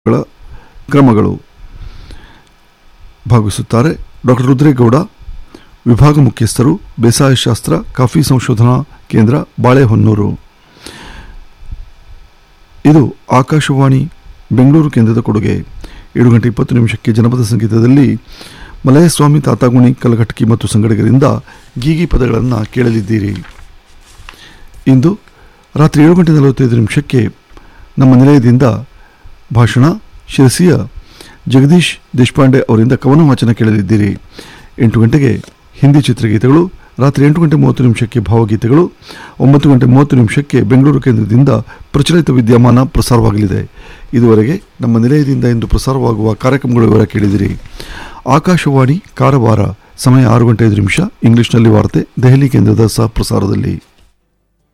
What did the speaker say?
ಗಳ ಕ್ರಮಗಳು ಭಾಗವಹಿಸುತ್ತಾರೆ ಡಾಕ್ಟರ್ ರುದ್ರೇಗೌಡ ವಿಭಾಗ ಮುಖ್ಯಸ್ಥರು ಬೇಸಾಯ ಶಾಸ್ತ್ರ ಕಾಫಿ ಸಂಶೋಧನಾ ಕೇಂದ್ರ ಬಾಳೆಹೊನ್ನೂರು ಇದು ಆಕಾಶವಾಣಿ ಬೆಂಗಳೂರು ಕೇಂದ್ರದ ಕೊಡುಗೆ ಏಳು ಗಂಟೆ ಇಪ್ಪತ್ತು ನಿಮಿಷಕ್ಕೆ ಜನಪದ ಸಂಗೀತದಲ್ಲಿ ಮಲಯಸ್ವಾಮಿ ತಾತಾಗುಣಿ ಕಲಘಟಕಿ ಮತ್ತು ಸಂಗಡಿಗರಿಂದ ಗೀಗಿ ಪದಗಳನ್ನು ಕೇಳಲಿದ್ದೀರಿ ಇಂದು ರಾತ್ರಿ ಏಳು ಗಂಟೆ ನಲವತ್ತೈದು ನಿಮಿಷಕ್ಕೆ ನಮ್ಮ ನಿಲಯದಿಂದ ಭಾಷಣ ಶಿರಸಿಯ ಜಗದೀಶ್ ದೇಶಪಾಂಡೆ ಅವರಿಂದ ಕವನ ವಾಚನ ಕೇಳಲಿದ್ದೀರಿ ಎಂಟು ಗಂಟೆಗೆ ಹಿಂದಿ ಚಿತ್ರಗೀತೆಗಳು ರಾತ್ರಿ ಎಂಟು ಗಂಟೆ ಮೂವತ್ತು ನಿಮಿಷಕ್ಕೆ ಭಾವಗೀತೆಗಳು ಒಂಬತ್ತು ಗಂಟೆ ಮೂವತ್ತು ನಿಮಿಷಕ್ಕೆ ಬೆಂಗಳೂರು ಕೇಂದ್ರದಿಂದ ಪ್ರಚಲಿತ ವಿದ್ಯಮಾನ ಪ್ರಸಾರವಾಗಲಿದೆ ಇದುವರೆಗೆ ನಮ್ಮ ನಿಲಯದಿಂದ ಇಂದು ಪ್ರಸಾರವಾಗುವ ಕಾರ್ಯಕ್ರಮಗಳ ವಿವರ ಕೇಳಿದಿರಿ ಆಕಾಶವಾಣಿ ಕಾರವಾರ ಸಮಯ ಆರು ಗಂಟೆ ಐದು ನಿಮಿಷ ಇಂಗ್ಲಿಷ್ನಲ್ಲಿ ವಾರ್ತೆ ದೆಹಲಿ ಕೇಂದ್ರದ ಸಹ ಪ್ರಸಾರದಲ್ಲಿ